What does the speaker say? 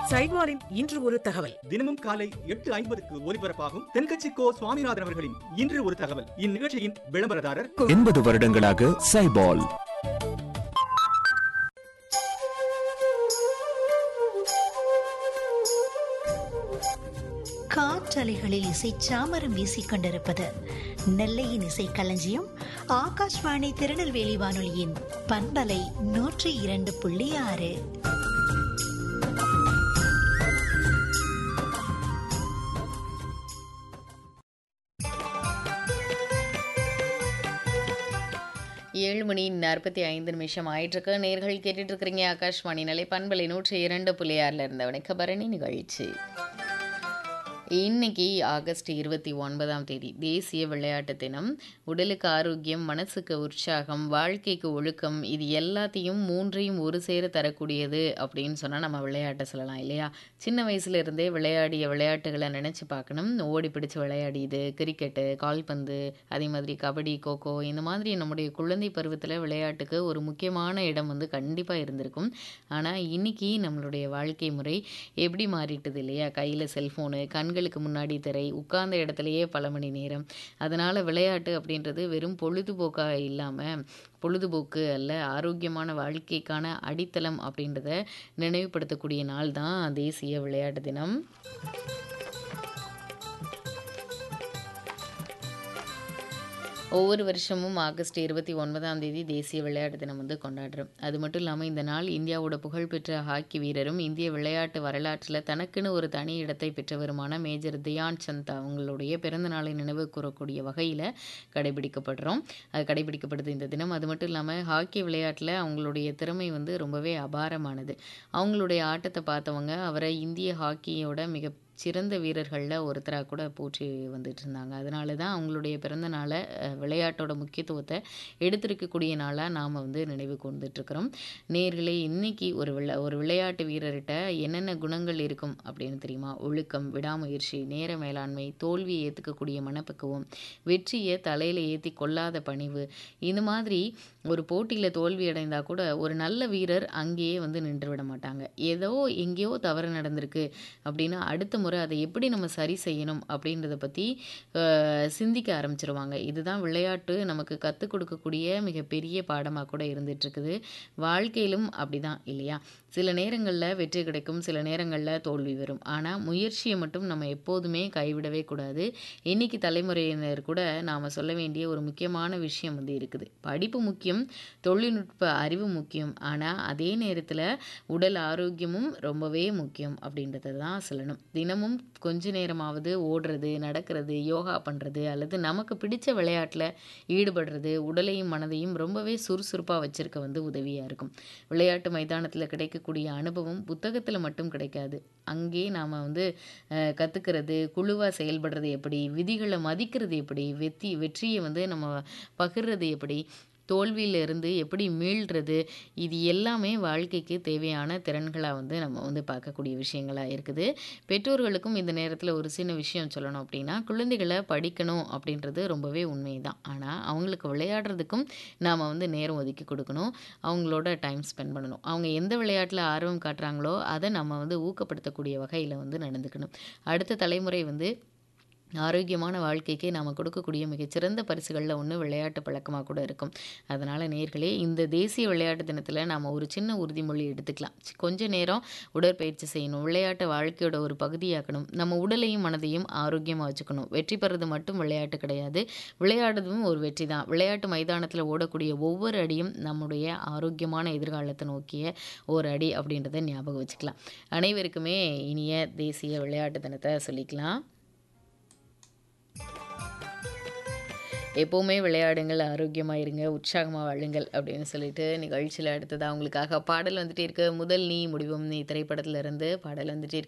சைட்வாரின் இன்று ஒரு தகவல் தினமும் காலை எட்டு ஐம்பதுக்கு ஒலிபரப்பாகும் தென்கட்சி கோ சுவாமிநாதன் அவர்களின் இன்று ஒரு தகவல் இந்நிகழ்ச்சியின் விளம்பரதாரர் எண்பது வருடங்களாக சைபால் காற்றலைகளில் இசை சாமரம் வீசிக் கொண்டிருப்பது நெல்லையின் இசை களஞ்சியம் ஆகாஷ்வாணி திருநெல்வேலி வானொலியின் பண்பலை நூற்றி இரண்டு புள்ளி ஆறு ஏழு மணி நாற்பத்தி ஐந்து நிமிஷம் ஆயிட்டிருக்கு நேர்கள் கேட்டுட்டு இருக்கிறீங்க ஆகாஷ்வாணி நிலை பண்பலை நூற்றி இரண்டு புள்ளியாரில் இருந்த வணக்கபரணி நிகழ்ச்சி இன்னைக்கு ஆகஸ்ட் இருபத்தி ஒன்பதாம் தேதி தேசிய விளையாட்டு தினம் உடலுக்கு ஆரோக்கியம் மனசுக்கு உற்சாகம் வாழ்க்கைக்கு ஒழுக்கம் இது எல்லாத்தையும் மூன்றையும் ஒரு சேர தரக்கூடியது அப்படின்னு சொன்னால் நம்ம விளையாட்டை சொல்லலாம் இல்லையா சின்ன வயசுல இருந்தே விளையாடிய விளையாட்டுகளை நினச்சி பார்க்கணும் ஓடி பிடிச்சு விளையாடியது கிரிக்கெட்டு கால்பந்து அதே மாதிரி கபடி கோகோ இந்த மாதிரி நம்முடைய குழந்தை பருவத்தில் விளையாட்டுக்கு ஒரு முக்கியமான இடம் வந்து கண்டிப்பாக இருந்திருக்கும் ஆனால் இன்னைக்கு நம்மளுடைய வாழ்க்கை முறை எப்படி மாறிட்டுது இல்லையா கையில் செல்ஃபோனு கண்களுக்கு முன்னாடி திரை உட்கார்ந்த இடத்துலையே பல மணி நேரம் அதனால் விளையாட்டு அப்படின்றது வெறும் பொழுதுபோக்காக இல்லாமல் பொழுதுபோக்கு அல்ல ஆரோக்கியமான வாழ்க்கைக்கான அடித்தளம் அப்படின்றத நினைவுபடுத்தக்கூடிய நாள் தான் தேசிய விளையாட்டு தினம் ஒவ்வொரு வருஷமும் ஆகஸ்ட் இருபத்தி ஒன்பதாம் தேதி தேசிய விளையாட்டு தினம் வந்து கொண்டாடுறோம் அது மட்டும் இல்லாமல் இந்த நாள் இந்தியாவோட புகழ்பெற்ற ஹாக்கி வீரரும் இந்திய விளையாட்டு வரலாற்றில் தனக்குன்னு ஒரு தனி இடத்தை பெற்றவருமான மேஜர் தியான் சந்த் அவங்களுடைய பிறந்த நாளை நினைவு கூறக்கூடிய வகையில் கடைபிடிக்கப்படுறோம் அது கடைபிடிக்கப்படுது இந்த தினம் அது மட்டும் இல்லாமல் ஹாக்கி விளையாட்டில் அவங்களுடைய திறமை வந்து ரொம்பவே அபாரமானது அவங்களுடைய ஆட்டத்தை பார்த்தவங்க அவரை இந்திய ஹாக்கியோட மிக சிறந்த வீரர்களில் ஒருத்தராக கூட போற்றி வந்துட்டு இருந்தாங்க அதனால தான் அவங்களுடைய பிறந்த நாளை அஹ், விளையாட்டோட முக்கியத்துவத்தை எடுத்திருக்கக்கூடிய நாளாக நாம் வந்து நினைவு கொண்டுட்ருக்கிறோம் நேர்களே இன்னைக்கு ஒரு விளை ஒரு விளையாட்டு வீரர்கிட்ட என்னென்ன குணங்கள் இருக்கும் அப்படின்னு தெரியுமா ஒழுக்கம் விடாமுயற்சி நேர மேலாண்மை தோல்வியை ஏற்றுக்கக்கூடிய மனப்பக்குவம் வெற்றியை தலையில் ஏற்றி கொள்ளாத பணிவு இந்த மாதிரி ஒரு போட்டியில் தோல்வி அடைந்தால் கூட ஒரு நல்ல வீரர் அங்கேயே வந்து நின்று விட மாட்டாங்க ஏதோ எங்கேயோ தவறு நடந்திருக்கு அப்படின்னா அடுத்த முறை அதை எப்படி நம்ம சரி செய்யணும் அப்படின்றத பற்றி சிந்திக்க ஆரம்பிச்சிருவாங்க இதுதான் விளையாட்டு நமக்கு கற்றுக் கொடுக்கக்கூடிய மிகப்பெரிய பாடமாக கூட இருந்துகிட்ருக்குது வாழ்க்கையிலும் அப்படிதான் இல்லையா சில நேரங்களில் வெற்றி கிடைக்கும் சில நேரங்களில் தோல்வி வரும் ஆனால் முயற்சியை மட்டும் நம்ம எப்போதுமே கைவிடவே கூடாது இன்னைக்கு தலைமுறையினர் கூட நாம் சொல்ல வேண்டிய ஒரு முக்கியமான விஷயம் வந்து இருக்குது படிப்பு முக்கியம் தொழில்நுட்ப அறிவு முக்கியம் ஆனால் அதே நேரத்தில் உடல் ஆரோக்கியமும் ரொம்பவே முக்கியம் அப்படின்றத தான் சொல்லணும் தினமும் கொஞ்ச நேரமாவது ஓடுறது நடக்கிறது யோகா பண்ணுறது அல்லது நமக்கு பிடிச்ச விளையாட்டில் ஈடுபடுறது உடலையும் மனதையும் ரொம்பவே சுறுசுறுப்பாக வச்சிருக்க வந்து உதவியாக இருக்கும் விளையாட்டு மைதானத்தில் கிடைக்கக்கூடிய அனுபவம் புத்தகத்தில் மட்டும் கிடைக்காது அங்கே நாம் வந்து அஹ், கத்துக்கிறது குழுவாக செயல்படுறது எப்படி விதிகளை மதிக்கிறது எப்படி வெற்றி வெற்றியை வந்து நம்ம பகிர்றது எப்படி தோல்வியிலிருந்து எப்படி மீள்றது இது எல்லாமே வாழ்க்கைக்கு தேவையான திறன்களாக வந்து நம்ம வந்து பார்க்கக்கூடிய விஷயங்களாக இருக்குது பெற்றோர்களுக்கும் இந்த நேரத்தில் ஒரு சின்ன விஷயம் சொல்லணும் அப்படின்னா குழந்தைகளை படிக்கணும் அப்படின்றது ரொம்பவே உண்மைதான் ஆனால் அவங்களுக்கு விளையாடுறதுக்கும் நாம் வந்து நேரம் ஒதுக்கி கொடுக்கணும் அவங்களோட டைம் ஸ்பெண்ட் பண்ணணும் அவங்க எந்த விளையாட்டில் ஆர்வம் காட்டுறாங்களோ அதை நம்ம வந்து ஊக்கப்படுத்தக்கூடிய வகையில் வந்து நடந்துக்கணும் அடுத்த தலைமுறை வந்து ஆரோக்கியமான வாழ்க்கைக்கு நாம் கொடுக்கக்கூடிய மிகச்சிறந்த பரிசுகளில் ஒன்று விளையாட்டு பழக்கமாக கூட இருக்கும் அதனால் நேர்களே இந்த தேசிய விளையாட்டு தினத்தில் நாம் ஒரு சின்ன உறுதிமொழி எடுத்துக்கலாம் சி- கொஞ்ச நேரம் உடற்பயிற்சி செய்யணும் விளையாட்டை வாழ்க்கையோட ஒரு பகுதியாக்கணும் நம்ம உடலையும் மனதையும் ஆரோக்கியமாக வச்சுக்கணும் வெற்றி பெறது மட்டும் விளையாட்டு கிடையாது விளையாடுறதும் ஒரு வெற்றி தான் விளையாட்டு மைதானத்தில் ஓடக்கூடிய ஒவ்வொரு அடியும் நம்முடைய ஆரோக்கியமான எதிர்காலத்தை நோக்கிய ஒரு அடி அப்படின்றத ஞாபகம் வச்சுக்கலாம் அனைவருக்குமே இனிய தேசிய விளையாட்டு தினத்தை சொல்லிக்கலாம் எப்போவுமே விளையாடுங்கள் ஆரோக்கியமாக இருங்க உற்சாகமாக வாழுங்கள் அப்படின்னு சொல்லிட்டு நிகழ்ச்சியில் அடுத்ததாக உங்களுக்காக பாடல் வந்துட்டே இருக்கு முதல் நீ முடிவும் நீ திரைப்படத்துல இருந்து பாடல் வந்துட்டே இருக்கு